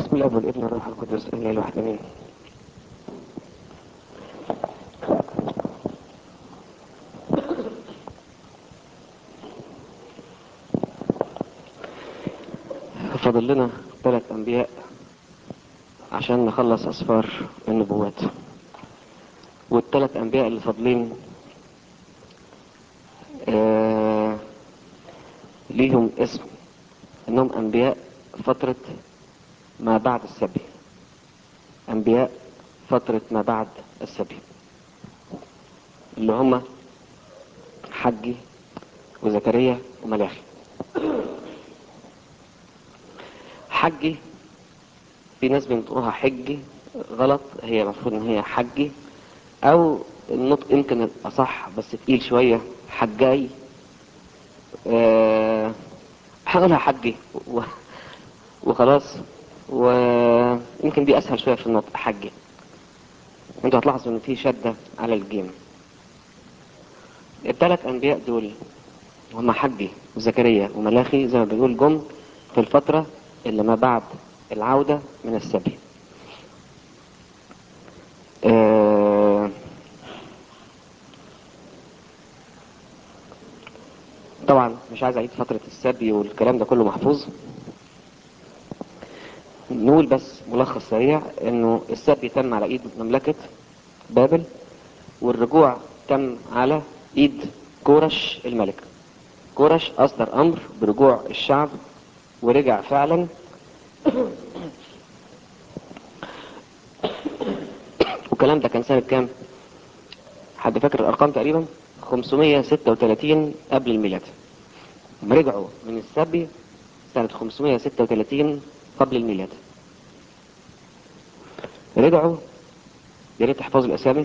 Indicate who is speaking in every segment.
Speaker 1: بسم الله والابن والروح القدس الا الواحد امين فاضل لنا ثلاث انبياء عشان نخلص اسفار النبوات والثلاث انبياء اللي فاضلين آه ليهم اسم انهم انبياء فترة ما بعد السبي انبياء فترة ما بعد السبي اللي هم حجي وزكريا وملاخي حجي في ناس بينطقوها حجي غلط هي المفروض ان هي حجي او النطق يمكن اصح بس تقيل شوية حجاي أه هقولها حجي و... وخلاص ويمكن دي اسهل شوية في النطق حجي انتوا هتلاحظوا ان في شدة على الجيم الثلاث انبياء دول هم حجي وزكريا وملاخي زي ما بنقول جم في الفترة اللي ما بعد العودة من السبي آه طبعا مش عايز اعيد فترة السبي والكلام ده كله محفوظ نقول بس ملخص سريع انه السبي تم على ايد مملكة بابل والرجوع تم على ايد كورش الملك كورش اصدر امر برجوع الشعب ورجع فعلا والكلام ده كان سنة كام حد فاكر الارقام تقريبا 536 قبل الميلاد هم رجعوا من السبي سنة 536 قبل الميلاد رجعوا يا ريت تحفظوا الاسامي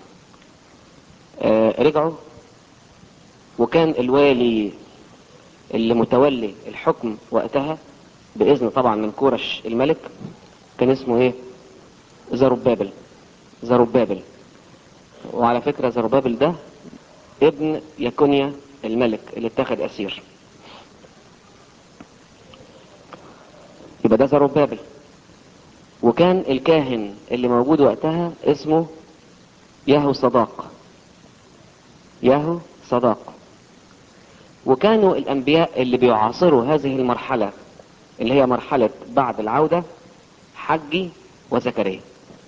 Speaker 1: آه رجعوا وكان الوالي اللي متولي الحكم وقتها باذن طبعا من كورش الملك كان اسمه ايه زربابل زربابل وعلى فكرة زربابل ده ابن يكونيا الملك اللي اتخذ اسير يبقى ده زربابل وكان الكاهن اللي موجود وقتها اسمه ياهو صداق ياهو صداق وكانوا الانبياء اللي بيعاصروا هذه المرحلة اللي هي مرحلة بعد العودة حجي وزكريا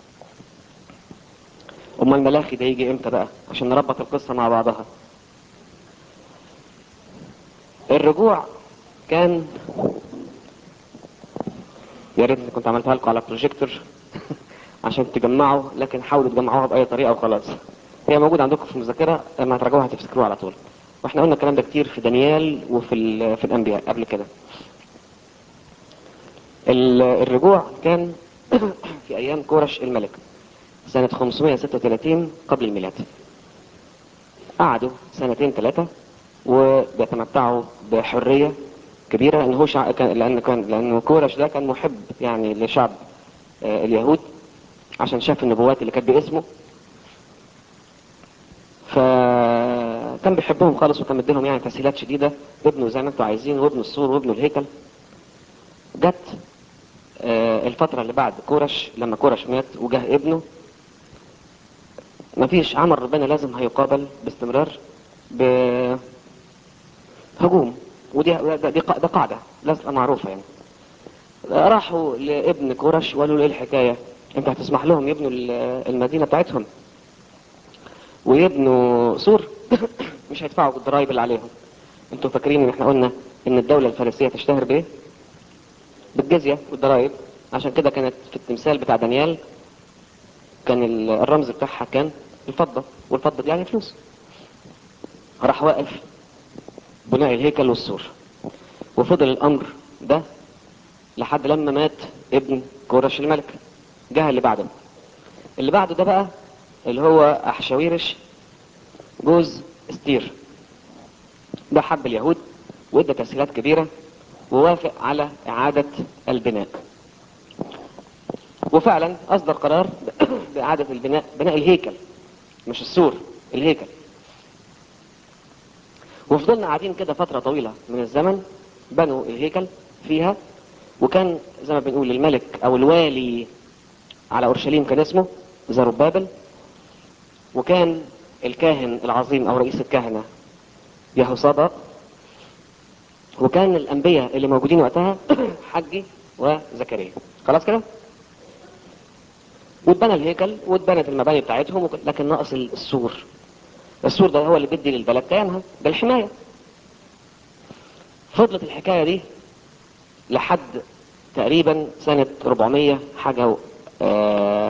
Speaker 1: اما الملاخي ده يجي امتى بقى عشان نربط القصة مع بعضها الرجوع كان يا ريت كنت عملتها لكم على بروجيكتور عشان تجمعوا لكن حاولوا تجمعوها بأي طريقة وخلاص هي موجودة عندكم في المذاكرة لما هتراجعوها هتفتكروها على طول واحنا قلنا الكلام ده كتير في دانيال وفي في الانبياء قبل كده الرجوع كان في ايام كورش الملك سنة 536 قبل الميلاد قعدوا سنتين ثلاثة وبيتمتعوا بحرية كبيرة لأن هو شع... كان... لأن كان لأن كورش ده كان محب يعني لشعب آه اليهود عشان شاف النبوات اللي كانت باسمه فكان بيحبهم خالص وكان مديلهم يعني تسهيلات شديدة ابنوا زي ما انتوا عايزين وابنوا السور وابنوا الهيكل جت آه الفترة اللي بعد كورش لما كورش مات وجه ابنه مفيش عمل ربنا لازم هيقابل باستمرار بهجوم ودي ده, دي ده قاعدة لازم معروفة يعني راحوا لابن كورش وقالوا له ايه الحكاية انت هتسمح لهم يبنوا المدينة بتاعتهم ويبنوا سور مش هيدفعوا الضرايب اللي عليهم انتوا فاكرين ان احنا قلنا ان الدولة الفارسية تشتهر بايه بالجزية والضرايب عشان كده كانت في التمثال بتاع دانيال كان الرمز بتاعها كان الفضة والفضة دي يعني فلوس راح واقف بناء الهيكل والسور وفضل الامر ده لحد لما مات ابن كورش الملك جه اللي بعده اللي بعده ده بقى اللي هو احشاويرش جوز استير ده حب اليهود وادى تسهيلات كبيرة ووافق على اعادة البناء وفعلا اصدر قرار باعادة البناء بناء الهيكل مش السور الهيكل وفضلنا قاعدين كده فترة طويلة من الزمن بنوا الهيكل فيها وكان زي ما بنقول الملك او الوالي على اورشليم كان اسمه زربابل وكان الكاهن العظيم او رئيس الكهنه يهوصدق وكان الانبياء اللي موجودين وقتها حجي وزكريا خلاص كده واتبنى الهيكل واتبنت المباني بتاعتهم وك- لكن ناقص السور السور ده هو اللي بيدي للبلد كيانها بالحمايه فضلت الحكايه دي لحد تقريبا سنة 400 حاجة و- آه،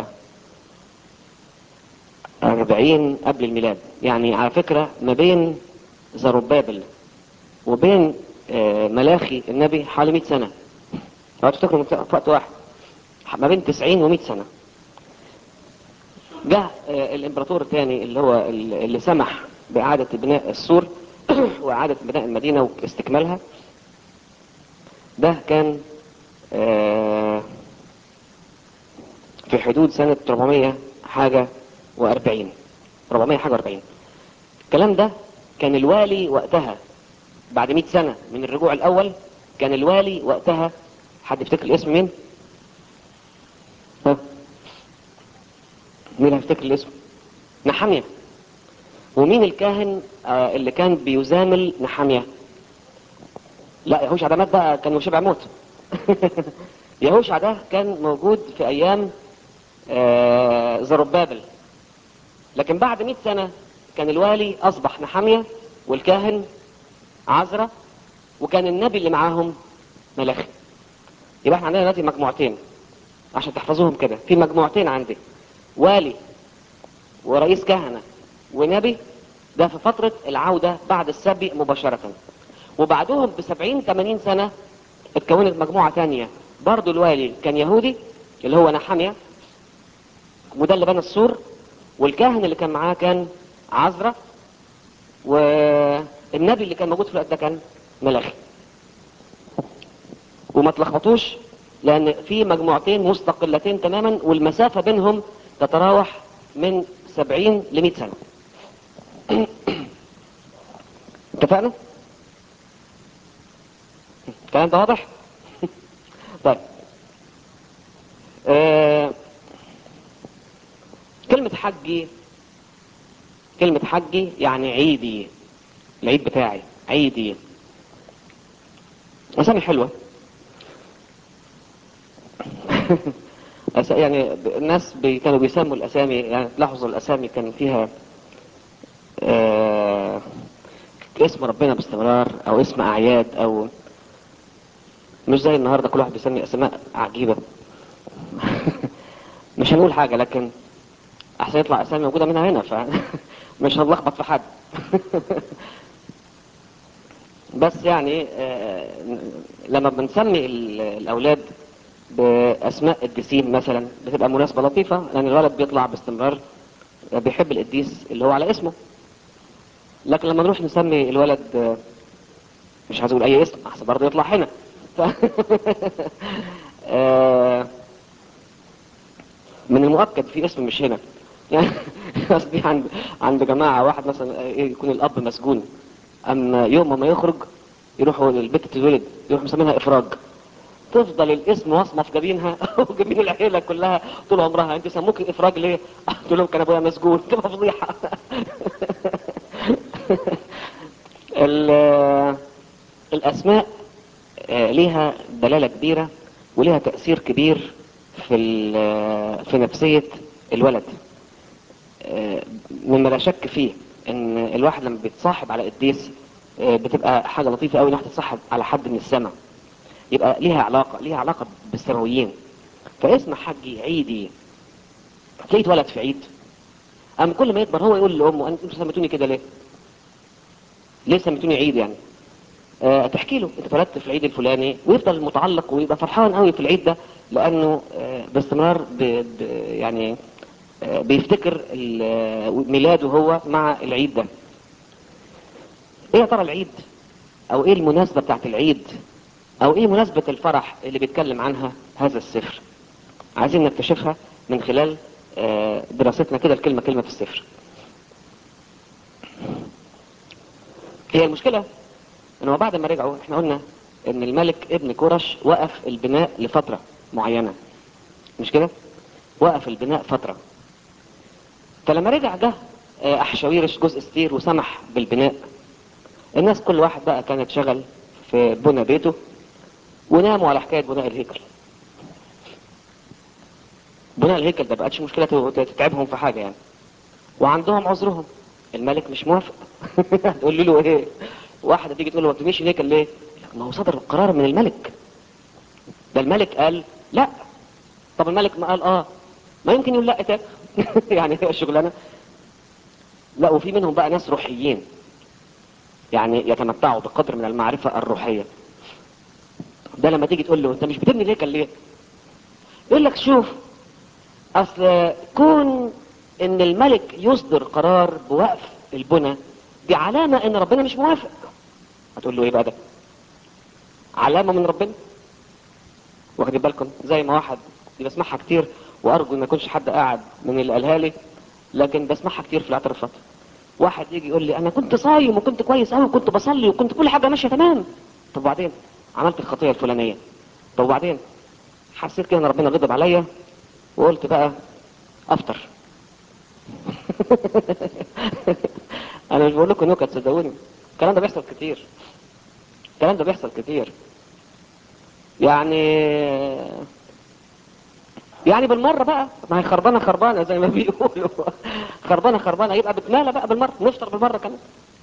Speaker 1: 40 قبل الميلاد يعني على فكرة ما بين زربابل وبين آه، ملاخي النبي حوالي 100 سنة لو تفتكروا في وقت واحد ما بين 90 و 100 سنة جاء آه، الامبراطور الثاني اللي هو ال- اللي سمح بإعادة بناء السور وإعادة بناء المدينة واستكمالها ده كان آه، في حدود سنة 400 حاجة و40 400 حاجة و40 الكلام ده كان الوالي وقتها بعد 100 سنة من الرجوع الأول كان الوالي وقتها حد يفتكر الاسم مين؟ ها؟ مين هيفتكر الاسم؟ نحامية ومين الكاهن آه، اللي كان بيزامل نحامية؟ لا يهوشع ده مات بقى كان شبع موت يهوشع ده كان موجود في ايام آه، زربابل لكن بعد 100 سنة كان الوالي اصبح نحامية والكاهن عزرا وكان النبي اللي معاهم ملاخي يبقى احنا عندنا دلوقتي مجموعتين عشان تحفظوهم كده في مجموعتين عندي والي ورئيس كهنة ونبي ده في فترة العودة بعد السبي مباشرة وبعدهم بسبعين ثمانين سنة اتكونت مجموعة تانية برضو الوالي كان يهودي اللي هو نحامية وده اللي بنى السور والكاهن اللي كان معاه كان عزرا والنبي اللي كان موجود في الوقت ده كان ملاخي وما تلخبطوش لان في مجموعتين مستقلتين تماما والمسافة بينهم تتراوح من 70 ل 100 سنة اتفقنا؟ الكلام ده واضح؟ طيب آه كلمة حجي كلمة حجي يعني عيدي العيد بتاعي عيدي أسامي حلوة أس- يعني ب- الناس بي كانوا بيسموا الأسامي يعني تلاحظوا الأسامي كان فيها آه اسم ربنا باستمرار أو اسم أعياد أو مش زي النهارده كل واحد بيسمي أسماء عجيبة مش هنقول حاجة لكن أحسن يطلع أسامي موجودة منها هنا فمش هنلخبط في حد بس يعني آه، لما بنسمي ال- الأولاد بأسماء القديسين مثلا بتبقى مناسبة لطيفة لأن الولد بيطلع باستمرار بيحب القديس اللي هو على اسمه لكن لما نروح نسمي الولد آه، مش عايز اقول اي اسم احسن برضه يطلع هنا ف... آه، من المؤكد في اسم مش هنا يعني قصدي عند عند جماعه واحد مثلا إيه، يكون الاب مسجون اما يوم ما يخرج يروحوا البنت تتولد يروح مسمينها افراج تفضل الاسم وصمه في جبينها وجبين العيله كلها طول عمرها انت سموك افراج ليه؟ قلت لهم كان ابويا مسجون تبقى فضيحه ال- الاسماء آه، ليها دلاله كبيره وليها تاثير كبير في ال- في نفسيه الولد آه، مما لا شك فيه ان الواحد لما بيتصاحب على قديس آه، بتبقى حاجه لطيفه قوي انك تتصاحب على حد من السماء يبقى ليها علاقه ليها علاقه بالسماويين فاسم حجي عيدي تلاقيه اتولد في عيد اما كل ما يكبر هو يقول لامه انتوا سميتوني كده ليه؟ ليه سميتوني عيد يعني؟ آه، تحكي له انت اتولدت في العيد الفلاني ويفضل متعلق ويبقى فرحان قوي في العيد ده لانه آه، باستمرار ب... ب... يعني آه، بيفتكر ال- آه، ميلاده هو مع العيد ده ايه يا ترى العيد او ايه المناسبة بتاعت العيد او ايه مناسبة الفرح اللي بيتكلم عنها هذا السفر عايزين نكتشفها من خلال آه، دراستنا كده الكلمة كلمة في السفر هي المشكلة ان هو بعد ما رجعوا احنا قلنا ان الملك ابن كورش وقف البناء لفترة معينة مش كده وقف البناء فترة فلما رجع جه آه، احشاويرش جزء ستير وسمح بالبناء الناس كل واحد بقى كانت شغل في بنى بيته وناموا على حكاية بناء الهيكل بناء الهيكل ده بقتش مشكلة تتعبهم في حاجة يعني وعندهم عذرهم الملك مش موافق تقول له ايه واحدة تيجي تقول له ما بتبنيش الهيكل ليه ما هو صدر القرار من الملك ده الملك قال لا طب الملك ما قال اه ما يمكن يقول لا تاني يعني هي الشغلانه لا وفي منهم بقى ناس روحيين يعني يتمتعوا بقدر من المعرفة الروحية ده لما تيجي تقول له انت مش بتبني الهيكل ليه يقول لك شوف اصل كون ان الملك يصدر قرار بوقف البنى دي علامة ان ربنا مش موافق هتقول له ايه بقى ده علامة من ربنا واخدين بالكم زي ما واحد دي بسمعها كتير وارجو ان ما يكونش حد قاعد من اللي قالها لي لكن بسمعها كتير في الاعترافات واحد يجي يقول لي انا كنت صايم وكنت كويس قوي وكنت بصلي وكنت كل حاجه ماشيه تمام طب وبعدين عملت الخطيه الفلانيه طب وبعدين حسيت كده ان ربنا غضب عليا وقلت بقى افطر انا مش بقول لكم نكت صدقوني الكلام ده بيحصل كتير الكلام ده بيحصل كتير يعني يعني بالمره بقى ما هي خربانه خربانه زي ما بيقولوا خربانه خربانه يبقى بتمالى بقى بالمره نفطر بالمره كمان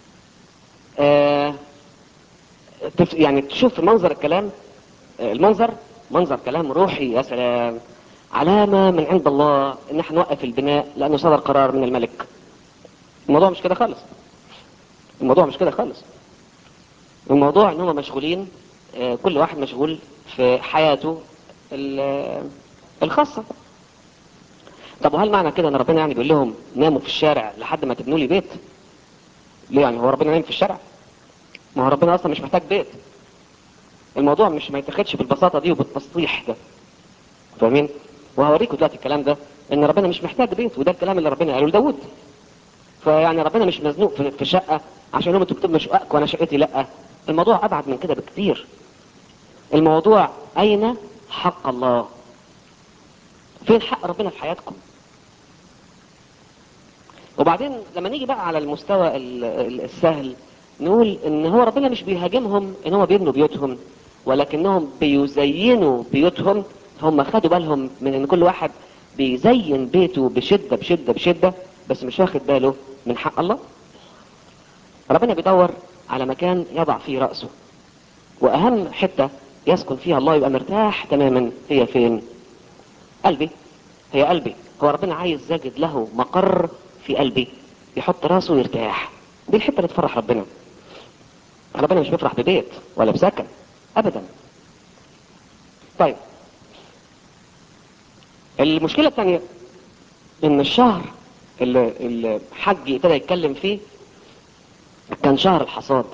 Speaker 1: آه تف- يعني تشوف منظر الكلام آه، المنظر منظر كلام روحي يا سلام علامة من عند الله ان احنا نوقف البناء لانه صدر قرار من الملك الموضوع مش كده خالص الموضوع مش كده خالص الموضوع ان هم مشغولين آه، كل واحد مشغول في حياته ال- الخاصة طب وهل معنى كده ان ربنا يعني بيقول لهم ناموا في الشارع لحد ما تبنوا لي بيت ليه يعني هو ربنا نايم في الشارع ما هو ربنا اصلا مش محتاج بيت الموضوع مش ما يتاخدش بالبساطة دي وبالتسطيح ده فاهمين وهوريكم دلوقتي الكلام ده ان ربنا مش محتاج بيت وده الكلام اللي ربنا قاله لداود فيعني ربنا مش مزنوق في, في شقة عشان هم انتوا بتبنوا شقق وانا شقتي لا الموضوع ابعد من كده بكتير الموضوع اين حق الله فين حق ربنا في حياتكم وبعدين لما نيجي بقى على المستوى ال- ال- السهل نقول ان هو ربنا مش بيهاجمهم ان هم بيبنوا بيوتهم ولكنهم بيزينوا بيوتهم هم خدوا بالهم من ان كل واحد بيزين بيته بشدة بشدة بشدة بس مش واخد باله من حق الله ربنا بيدور على مكان يضع فيه رأسه واهم حتة يسكن فيها الله يبقى مرتاح تماما هي فين قلبي هي قلبي هو ربنا عايز يجد له مقر في قلبي يحط راسه ويرتاح دي الحته اللي تفرح ربنا ربنا مش بيفرح ببيت ولا بسكن ابدا طيب المشكله الثانيه ان الشهر اللي اللي الحج ابتدى يتكلم فيه كان شهر الحصاد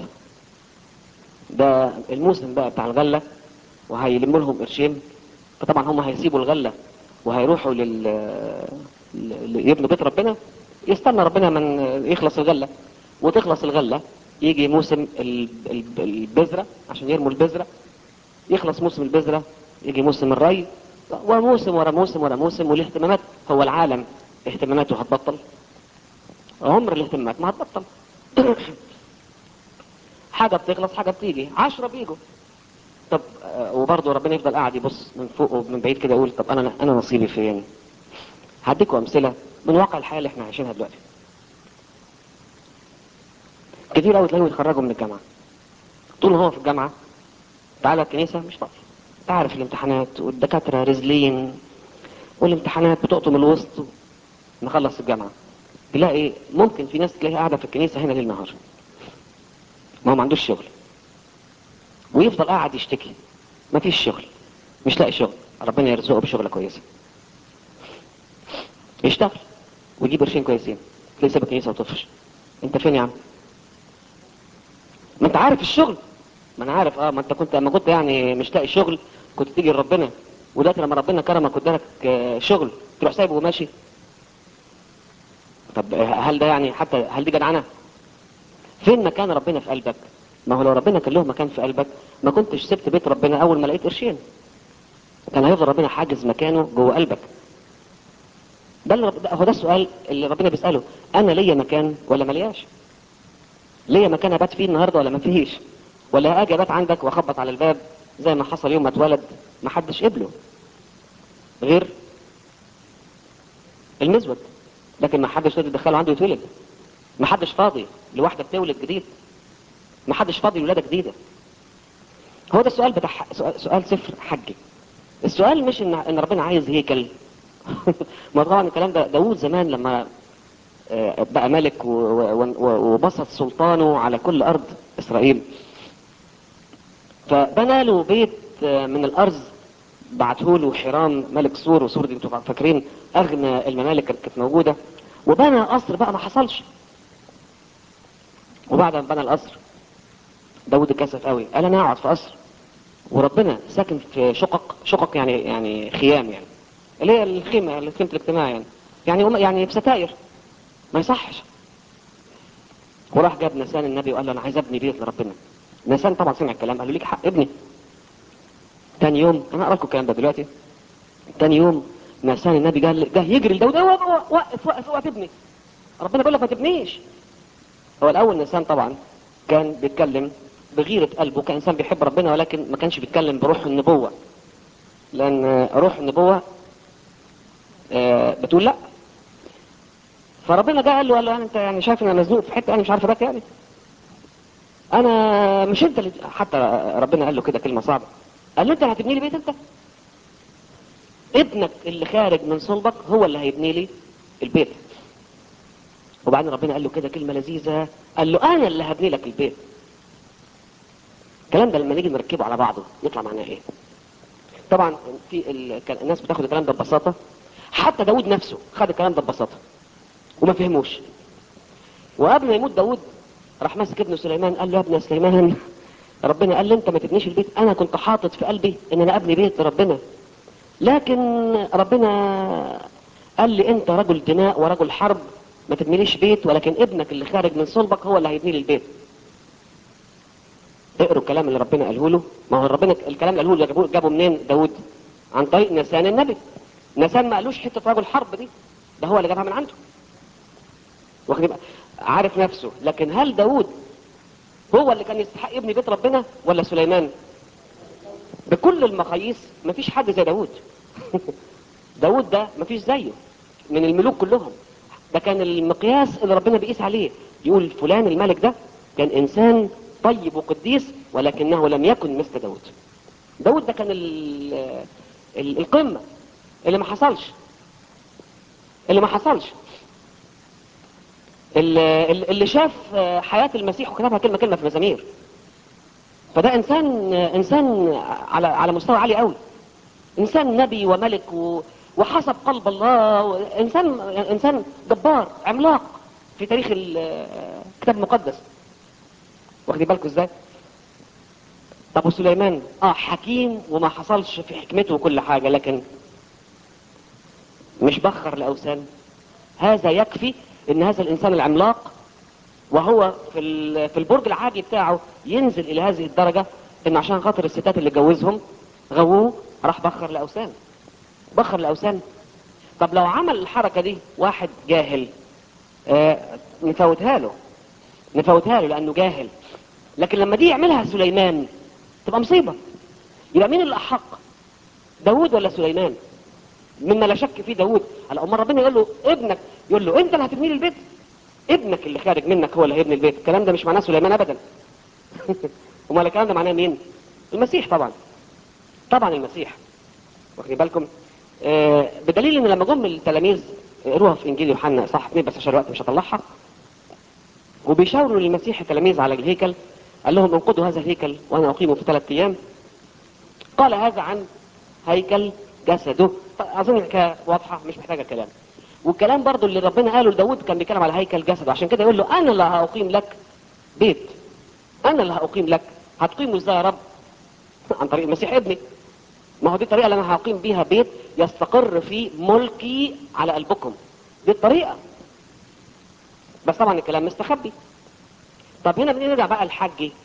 Speaker 1: ده الموسم بقى بتاع الغله وهيلموا لهم قرشين فطبعا هم هيسيبوا الغله وهيروحوا لل ل- يبنوا بيت ربنا يستنى ربنا من يخلص الغله وتخلص الغله يجي موسم ال- ال- البذره عشان يرموا البذره يخلص موسم البذره يجي موسم الري وموسم ورا موسم ورا موسم والاهتمامات هو العالم اهتماماته هتبطل عمر الاهتمامات ما هتبطل حاجه بتخلص حاجه بتيجي عشرة بيجوا طب آه، وبرضه ربنا يفضل قاعد يبص من فوق ومن بعيد كده يقول طب انا انا نصيبي فين هديكم امثله من واقع الحياه اللي احنا عايشينها دلوقتي كتير قوي تلاقيهم يتخرجوا من الجامعه طول ما هو في الجامعه تعالى الكنيسه مش فاضي انت عارف الامتحانات والدكاتره رزلين والامتحانات بتقطم الوسط نخلص الجامعه تلاقي ممكن في ناس تلاقيها قاعده في الكنيسه هنا ليل نهار ما هو ما عندوش شغل ويفضل قاعد يشتكي مفيش شغل مش لاقي شغل ربنا يرزقه بشغلة كويسة يشتغل ويجيب قرشين كويسين تلاقي ساب الكنيسة وطفش انت فين يا عم ما انت عارف الشغل ما انا عارف اه ما انت كنت اما كنت يعني مش لاقي شغل كنت تيجي لربنا ودلوقتي لما ربنا كرمك وادالك آه، شغل تروح سايبه وماشي طب آه، هل ده يعني حتى هل دي جدعنه فين مكان ربنا في قلبك ما هو لو ربنا كان له مكان في قلبك ما كنتش سبت بيت ربنا اول ما لقيت قرشين كان هيفضل ربنا حاجز مكانه جوه قلبك ده اللي رب... ده هو ده السؤال اللي ربنا بيساله انا ليا مكان ولا ملياش ليا مكان ابات فيه النهارده ولا ما فيش ولا اجي ابات عندك واخبط على الباب زي ما حصل يوم ما اتولد ما حدش قبله غير المزود لكن ما حدش راضي يدخله عنده يتولد ما حدش فاضي لواحده بتولد جديد ما حدش فاضي لولاده جديده هو ده السؤال بتاع سؤال, سؤال سفر حجي السؤال مش ان ان ربنا عايز هيكل ما طبعا الكلام ده داوود زمان لما آه، بقى ملك و- و- و- وبسط سلطانه على كل ارض اسرائيل فبنى له بيت آه، من الارز بعته له حرام ملك سور وسور دي انتوا فاكرين اغنى الممالك اللي كانت موجوده وبنى قصر بقى ما حصلش وبعد ما بنى القصر داود كسف قوي قال انا اقعد في قصر وربنا ساكن في شقق شقق يعني يعني خيام يعني اللي هي الخيمه اللي خيمه الاجتماع يعني يعني هم- يعني في ستاير ما يصحش وراح جاب نسان النبي وقال له انا عايز ابني بيت لربنا نسان طبعا سمع الكلام قال له ليك حق ابني تاني يوم انا اقرا لكم الكلام ده دلوقتي تاني يوم نسان النبي قال جه يجري لداود "أوه، أوه، وقف وقف اوعى تبني ربنا بيقول لك ما تبنيش هو الاول نسان طبعا كان بيتكلم بغيرة قلبه كإنسان بيحب ربنا ولكن ما كانش بيتكلم بروح النبوة لأن روح النبوة آه، بتقول لا فربنا جه قال له قال له انت يعني شايف ان انا مزنوق في حته انا مش عارف ابات يعني انا مش انت اللي حتى ربنا قال له كده كلمه صعبه قال له انت اللي هتبني لي بيت انت ابنك اللي خارج من صلبك هو اللي هيبني لي البيت وبعدين ربنا قال له كده كلمه لذيذه قال له انا اللي هبني لك البيت الكلام ده لما نيجي نركبه على بعضه يطلع معناه ايه طبعا في ال... كان الناس بتاخد الكلام ده ببساطه حتى داود نفسه خد الكلام ده ببساطه وما فهموش وقبل ما يموت داود راح ماسك ابنه سليمان قال له يا ابن سليمان ربنا قال لي انت ما تبنيش البيت انا كنت حاطط في قلبي ان انا ابني بيت لربنا لكن ربنا قال لي انت رجل دماء ورجل حرب ما تبنيليش بيت ولكن ابنك اللي خارج من صلبك هو اللي هيبني لي البيت اقروا الكلام اللي ربنا قاله له ما هو ربنا الكلام اللي قاله له جابوه جابه منين داود عن طريق نسان النبي نسان ما قالوش حته رجل حرب دي ده هو اللي جابها من عنده واخد يبقى عارف نفسه لكن هل داود هو اللي كان يستحق يبني بيت ربنا ولا سليمان بكل المقاييس مفيش حد زي داود داود ده مفيش زيه من الملوك كلهم ده كان المقياس اللي ربنا بيقيس عليه يقول فلان الملك ده كان انسان طيب وقديس ولكنه لم يكن مثل داود داود ده كان ال ال القمة اللي ما حصلش اللي ما حصلش اللي, اللي شاف حياة المسيح وكتبها كلمة كلمة في مزامير فده انسان انسان على على مستوى عالي قوي انسان نبي وملك و وحسب قلب الله انسان انسان جبار عملاق في تاريخ الكتاب المقدس واخدين بالكم ازاي طب وسليمان اه حكيم وما حصلش في حكمته وكل حاجة لكن مش بخر الاوثان هذا يكفي ان هذا الانسان العملاق وهو في في البرج العاجي بتاعه ينزل الى هذه الدرجة ان عشان خاطر الستات اللي اتجوزهم غووه راح بخر الاوثان بخر الاوثان طب لو عمل الحركة دي واحد جاهل آه نفوتها له نفوتها له لانه جاهل لكن لما دي يعملها سليمان تبقى مصيبة يبقى مين اللي احق داود ولا سليمان مما لا شك فيه داود على امر ربنا يقول له ابنك يقول له انت اللي هتبني لي البيت ابنك اللي خارج منك هو اللي هيبني البيت الكلام ده مش معناه سليمان ابدا امال الكلام ده معناه مين المسيح طبعا طبعا المسيح واخدين بالكم آه بدليل ان لما جم التلاميذ قروها في انجيل يوحنا صح اثنين بس عشان الوقت مش هطلعها وبيشاوروا للمسيح التلاميذ على الهيكل قال لهم انقضوا هذا الهيكل وانا اقيمه في ثلاث ايام قال هذا عن هيكل جسده اظن الحكايه واضحه مش محتاجه كلام والكلام برضو اللي ربنا قاله لداود كان بيتكلم على هيكل جسده عشان كده يقول له انا اللي هاقيم لك بيت انا اللي هاقيم لك هتقيمه ازاي يا رب عن طريق المسيح ابني ما هو دي الطريقه اللي انا هقيم بيها بيت يستقر في ملكي على قلبكم دي الطريقه بس طبعا الكلام مستخبي طب هنا بنرجع بقى الحجي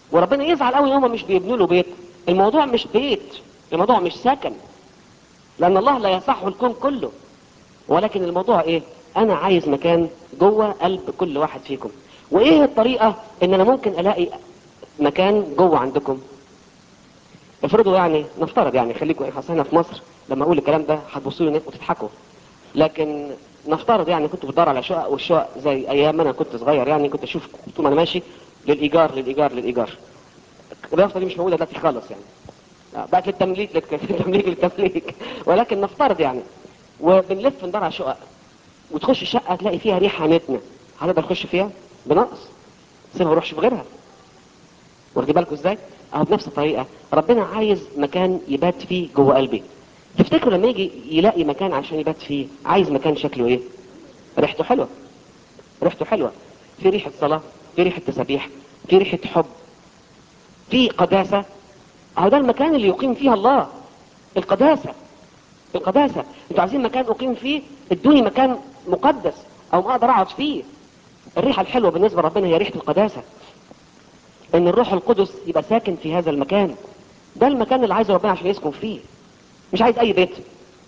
Speaker 1: وربنا يزعل قوي ان هم مش بيبنوا له بيت الموضوع مش بيت الموضوع مش سكن لان الله لا يصح الكون كله ولكن الموضوع ايه انا عايز مكان جوه قلب كل واحد فيكم وايه الطريقة ان انا ممكن الاقي مكان جوه عندكم افرضوا يعني نفترض يعني خليكم اصل هنا في مصر لما اقول الكلام ده هتبصوا لي وتضحكوا لكن نفترض يعني كنت بدور على شقق والشقق زي ايام ما انا كنت صغير يعني كنت اشوف طول ما انا ماشي للايجار للايجار للايجار اليافطه دي مش موجوده دلوقتي خالص يعني بقت للتمليك للتمليك للتمليك ولكن نفترض يعني وبنلف ندور على شقق وتخش شقه تلاقي فيها ريحه نتنه هتقدر تخش فيها بنقص سيبها وروح شوف غيرها واخدين بالكم ازاي اهو بنفس الطريقه ربنا عايز مكان يبات فيه جوه قلبي تفتكروا لما يجي يلاقي مكان عشان يبات فيه عايز مكان شكله ايه ريحته حلوه ريحته حلوه في ريحه صلاه في ريحه تسابيح في ريحه حب في قداسه اهو ده المكان اللي يقيم فيها الله القداسه القداسه انتوا عايزين مكان اقيم فيه ادوني مكان مقدس او ما اقدر اقعد فيه الريحه الحلوه بالنسبه لربنا هي ريحه القداسه ان الروح القدس يبقى ساكن في هذا المكان ده المكان اللي عايزه ربنا عشان يسكن فيه مش عايز اي بيت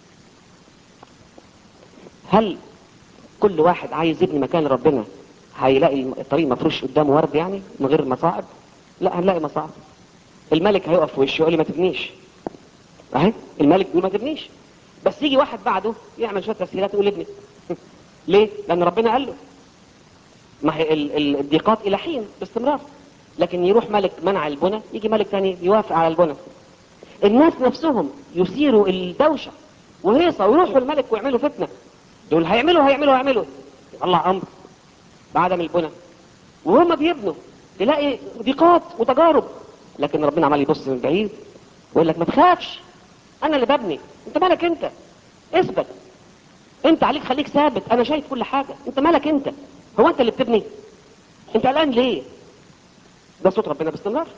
Speaker 1: هل كل واحد عايز يبني مكان لربنا هيلاقي الطريق مفروش قدامه ورد يعني من غير مصاعب لا هنلاقي مصاعب الملك هيقف في وشه يقول لي ما تبنيش اهي الملك بيقول ما تبنيش بس يجي واحد بعده يعمل شويه تسهيلات يقول ابني ليه لان ربنا قال له ما هي ال- ال- الضيقات الى حين باستمرار لكن يروح ملك منع البنى يجي ملك تاني يوافق على البنى الناس نفسهم يثيروا الدوشة وهيصة ويروحوا الملك ويعملوا فتنة دول هيعملوا هيعملوا هيعملوا يطلع امر بعدم البنى وهم بيبنوا تلاقي ضيقات وتجارب لكن ربنا عمال يبص من بعيد ويقول لك ما تخافش انا اللي ببني انت مالك انت اثبت انت عليك خليك ثابت انا شايف كل حاجة انت مالك انت هو انت اللي بتبني انت قلقان ليه ده صوت ربنا باستمرار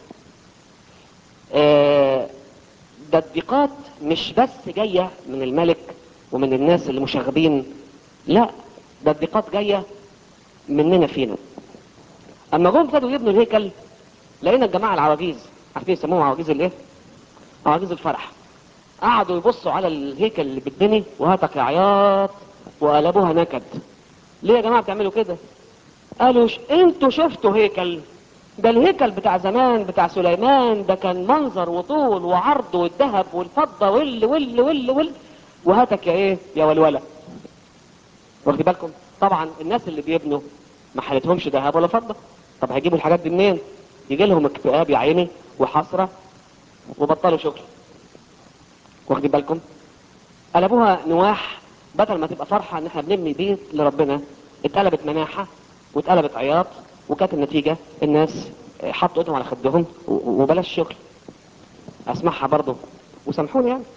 Speaker 1: آه، ده الضيقات مش بس جاية من الملك ومن الناس اللي مشاغبين لا ده الضيقات جاية مننا فينا اما جم ابتدوا يبنوا الهيكل لقينا الجماعة العواجيز عارفين يسموهم عواجيز الايه عواجيز الفرح قعدوا يبصوا على الهيكل اللي بتبني وهاتك عياط وقلبوها نكد ليه يا جماعة بتعملوا كده قالوا ش... انتوا شفتوا هيكل ده الهيكل بتاع زمان بتاع سليمان ده كان منظر وطول وعرض والذهب والفضة وال وال وال وال وهاتك يا ايه يا ولولة واخدين بالكم طبعا الناس اللي بيبنوا ما حالتهمش ذهب ولا فضة طب هيجيبوا الحاجات دي منين يجي لهم اكتئاب يا عيني وحسرة وبطلوا شغل واخدين بالكم قلبوها نواح بدل ما تبقى فرحة ان احنا بنبني بيت لربنا اتقلبت مناحة واتقلبت عياط وكانت النتيجة الناس حطوا ايدهم على خدهم و- وبلاش شغل اسمعها برضه وسامحوني يعني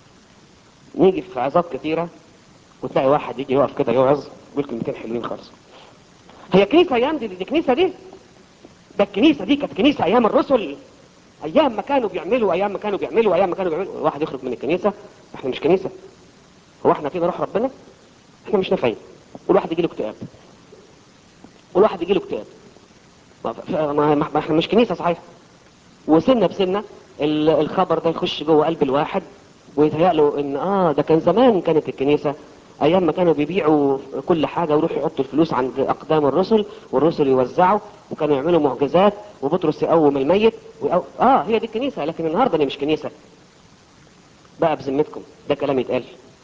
Speaker 1: نيجي في عظات كتيرة وتلاقي واحد يجي يقف كده يوعظ يقول كلمتين حلوين خالص هي كنيسة ايام دي, دي كنيسة دي ده الكنيسة دي كانت كنيسة ايام الرسل ايام ما كانوا بيعملوا ايام ما كانوا بيعملوا ايام ما كانوا بيعملوا واحد يخرج من الكنيسة احنا مش كنيسة هو احنا فينا روح ربنا احنا مش نافعين والواحد يجي له اكتئاب والواحد يجي له اكتئاب ما- ف- ما ما احنا مش كنيسة صحيح وسنة بسنة ال- الخبر ده يخش جوه قلب الواحد ويتهيأ له ان اه ده كان زمان كانت الكنيسة ايام ما كانوا بيبيعوا كل حاجة ويروحوا يحطوا الفلوس عند اقدام الرسل والرسل يوزعوا وكانوا يعملوا معجزات وبطرس يقوم الميت ويقو... اه هي دي الكنيسة لكن النهاردة دي مش كنيسة بقى بذمتكم ده كلام يتقال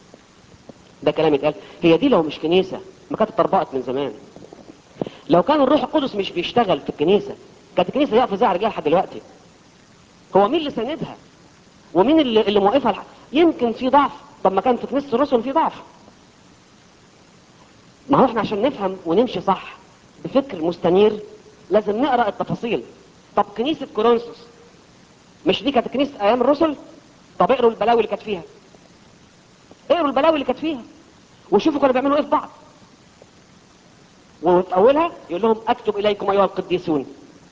Speaker 1: ده كلام يتقال هي دي لو مش كنيسة ما كانت اتطربقت من زمان لو كان الروح القدس مش بيشتغل في الكنيسة كانت الكنيسة يقف زي رجال لحد دلوقتي هو مين اللي ساندها ومين اللي, اللي موقفها الح... يمكن في ضعف طب ما كان في كنيسة الرسل في ضعف ما هو احنا عشان نفهم ونمشي صح بفكر مستنير لازم نقرأ التفاصيل طب كنيسة كورنثوس مش دي كانت كنيسة ايام الرسل طب اقروا البلاوي اللي كانت فيها اقروا البلاوي اللي كانت فيها وشوفوا كانوا بيعملوا ايه في بعض وفي اولها يقول لهم اكتب اليكم ايها القديسون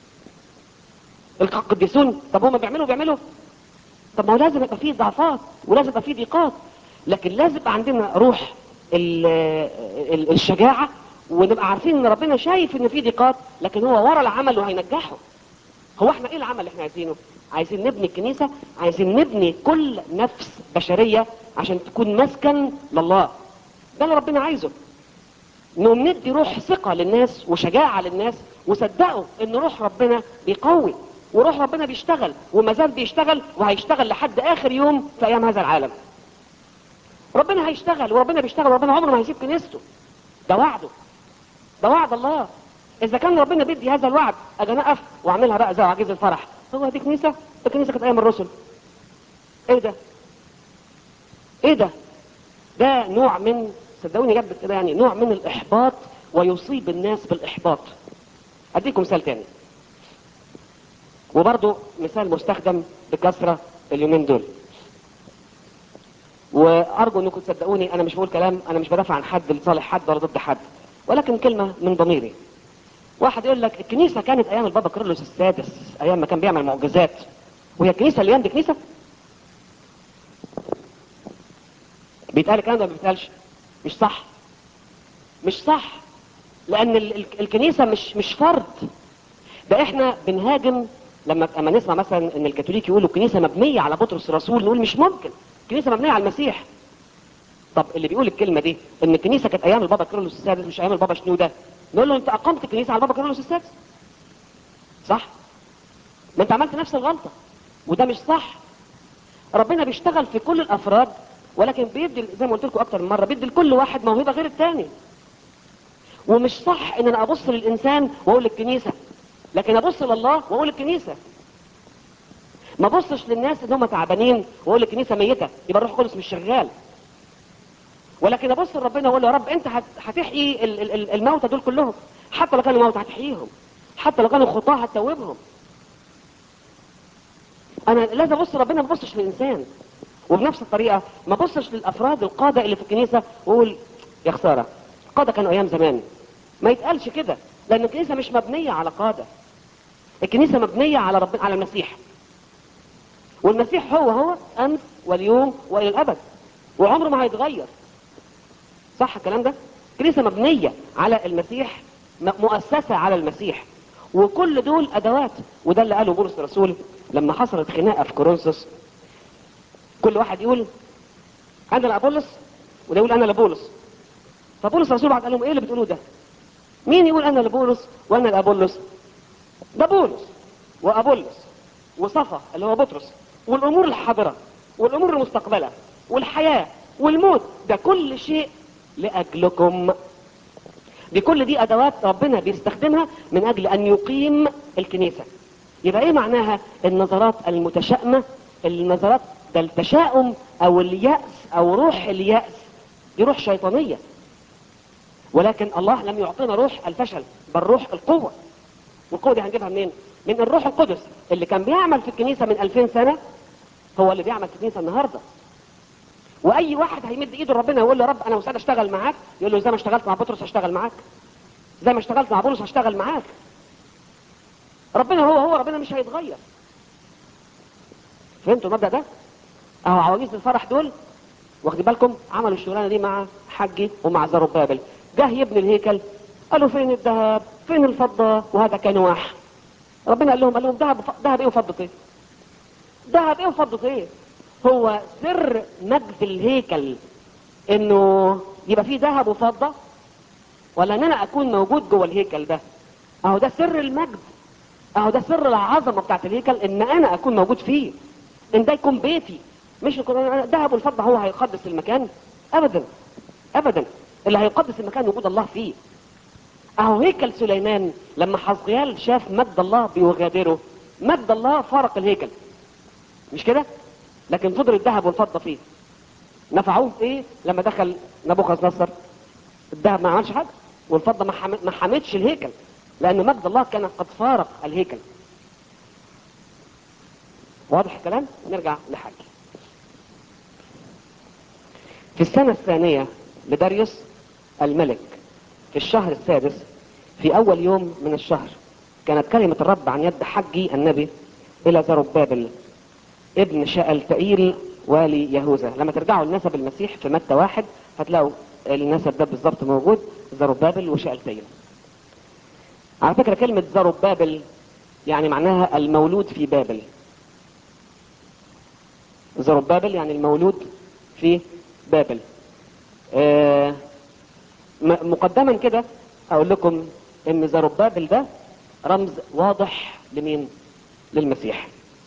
Speaker 1: القديسون طب هم بيعملوا بيعملوا طب ما هو لازم يبقى فيه ضعفات ولازم يبقى فيه ضيقات لكن لازم يبقى عندنا روح ال ال الشجاعة ونبقى عارفين ان ربنا شايف ان في ضيقات لكن هو ورا العمل وهينجحه هو احنا ايه العمل اللي احنا عايزينه عايزين نبني الكنيسة عايزين نبني كل نفس بشرية عشان تكون مسكن لله ده اللي ربنا عايزه انهم ندي روح ثقة للناس وشجاعة للناس وصدقوا ان روح ربنا بيقوي وروح ربنا بيشتغل وما زال بيشتغل وهيشتغل لحد اخر يوم في ايام هذا العالم ربنا هيشتغل وربنا بيشتغل وربنا عمره ما هيسيب كنيسته ده وعده ده وعد الله اذا كان ربنا بيدي هذا الوعد اجي اقف واعملها بقى زي عجيز الفرح هو دي كنيسه الكنيسه كانت ايام الرسل ايه ده ايه ده ده نوع من صدقوني جد كده يعني نوع من الاحباط ويصيب الناس بالاحباط اديكم مثال تاني وبرضه مثال مستخدم بكثره اليومين دول وارجو انكم تصدقوني انا مش بقول كلام انا مش بدافع عن حد لصالح حد ولا ضد حد ولكن كلمه من ضميري واحد يقول لك الكنيسه كانت ايام البابا كيرلس السادس ايام ما كان بيعمل معجزات وهي الكنيسه اللي دي كنيسه بيتقال الكلام ده ما بيتقالش مش صح مش صح لان ال ال الكنيسه مش مش فرد ده احنا بنهاجم لما لما نسمع مثلا ان الكاثوليك يقولوا الكنيسه مبنيه على بطرس الرسول نقول مش ممكن الكنيسه مبنيه على المسيح طب اللي بيقول الكلمه دي ان الكنيسه كانت ايام البابا كيرلس السادس مش ايام البابا شنوده نقول له انت اقمت الكنيسه على البابا كيرلس السادس صح ما انت عملت نفس الغلطه وده مش صح ربنا بيشتغل في كل الافراد ولكن بيدي زي ما قلت لكم اكتر من مره بيدي لكل واحد موهبه غير الثاني ومش صح ان انا ابص للانسان واقول الكنيسه لكن ابص لله واقول الكنيسه ما ابصش للناس ان هم تعبانين واقول الكنيسه ميته يبقى الروح القدس مش شغال ولكن ابص لربنا واقول له يا رب انت هتحيي الموتى دول كلهم حتى لو كانوا موتى هتحييهم حتى لو كانوا خطاه هتتوبهم انا لازم ابص لربنا ما ابصش للانسان وبنفس الطريقه ما ابصش للافراد القاده اللي في الكنيسه واقول يا خساره القاده كانوا ايام زمان ما يتقالش كده لان الكنيسه مش مبنيه على قاده الكنيسه مبنيه على ربنا على المسيح والمسيح هو هو امس واليوم والى الابد وعمره ما هيتغير صح الكلام ده الكنيسه مبنيه على المسيح مؤسسه على المسيح وكل دول ادوات وده اللي قاله بولس الرسول لما حصلت خناقه في كورنثوس كل واحد يقول انا لابولس وده يقول انا لبولس فبولس الرسول بعد قال لهم ايه اللي بتقولوه ده مين يقول انا لبولس وانا لابولس ده بولس وابولس وصفا اللي هو بطرس والامور الحاضره والامور المستقبله والحياه والموت ده كل شيء لاجلكم دي كل دي ادوات ربنا بيستخدمها من اجل ان يقيم الكنيسه يبقى ايه معناها النظرات المتشائمه النظرات ده التشاؤم او اليأس او روح اليأس دي روح شيطانية ولكن الله لم يعطينا روح الفشل بل روح القوة والقوة دي هنجيبها منين من الروح القدس اللي كان بيعمل في الكنيسة من 2000 سنة هو اللي بيعمل في الكنيسة النهاردة واي واحد هيمد ايده لربنا يقول له يا رب انا مستعد اشتغل معاك يقول له زي ما اشتغلت مع بطرس هشتغل معاك زي ما اشتغلت مع بولس هشتغل معاك ربنا هو هو ربنا مش هيتغير فهمتوا المبدأ ده اهو عواجيز الفرح دول واخدين بالكم عملوا الشغلانه دي مع حجي ومع زربابل جه يبني الهيكل قالوا فين الذهب فين الفضه وهذا كنواح ربنا قال لهم قال لهم ذهب ذهب ايه وفضه ايه ذهب ايه وفضه ايه هو سر مجد الهيكل انه يبقى فيه ذهب وفضه ولا ان انا اكون موجود جوه الهيكل ده اهو ده سر المجد اهو ده سر العظمه بتاعت الهيكل ان انا اكون موجود فيه ان ده يكون بيتي مش الذهب والفضه هو هيقدس المكان ابدا ابدا اللي هيقدس المكان وجود الله فيه اهو هيكل سليمان لما حزقيال شاف مجد الله بيغادره مجد الله فارق الهيكل مش كده لكن فضل الذهب والفضه فيه نفعوه في ايه لما دخل نبوخذ نصر الذهب ما عملش حاجه والفضه ما, حم... ما حمتش الهيكل لان مجد الله كان قد فارق الهيكل واضح الكلام نرجع لحاجه في السنة الثانية لداريوس الملك في الشهر السادس في أول يوم من الشهر كانت كلمة الرب عن يد حجي النبي إلى زربابل ابن شألتئيل والي يهوذا لما ترجعوا لنسب المسيح في متى واحد هتلاقوا النسب ده بالظبط موجود زربابل وشألتئيل على فكرة كلمة زربابل يعني معناها المولود في بابل زربابل يعني المولود في بابل آه م- مقدما كده اقول لكم ان زربابل ده رمز واضح لمين للمسيح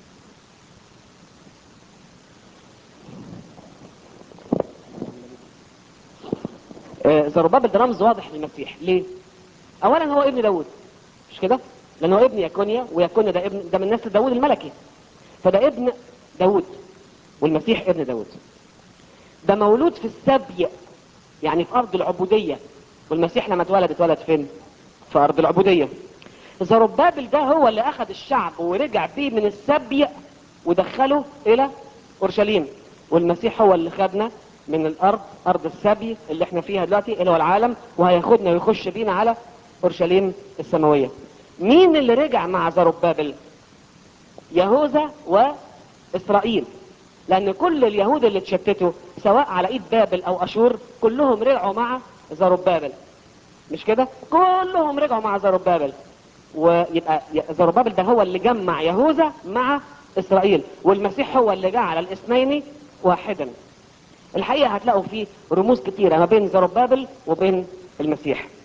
Speaker 1: آه، زربابل ده رمز واضح للمسيح ليه اولا هو ابن داود مش كده لانه ابن يكونيا ويكونيا ده ابن ده من نسل داود الملكي فده ابن داود والمسيح ابن داود ده مولود في السبي يعني في ارض العبوديه والمسيح لما اتولد اتولد فين في ارض العبوديه زربابل ده هو اللي اخذ الشعب ورجع بيه من السبي ودخله الى اورشليم والمسيح هو اللي خدنا من الارض ارض السبي اللي احنا فيها دلوقتي اللي هو العالم وهياخدنا ويخش بينا على اورشليم السماويه مين اللي رجع مع زربابل يهوذا واسرائيل لان كل اليهود اللي اتشتتوا سواء على ايد بابل او اشور كلهم رجعوا مع زربابل مش كده كلهم رجعوا مع زربابل ويبقى زربابل ده هو اللي جمع يهوذا مع اسرائيل والمسيح هو اللي جعل الاثنين واحدا الحقيقه هتلاقوا فيه رموز كتيره ما بين زربابل وبين المسيح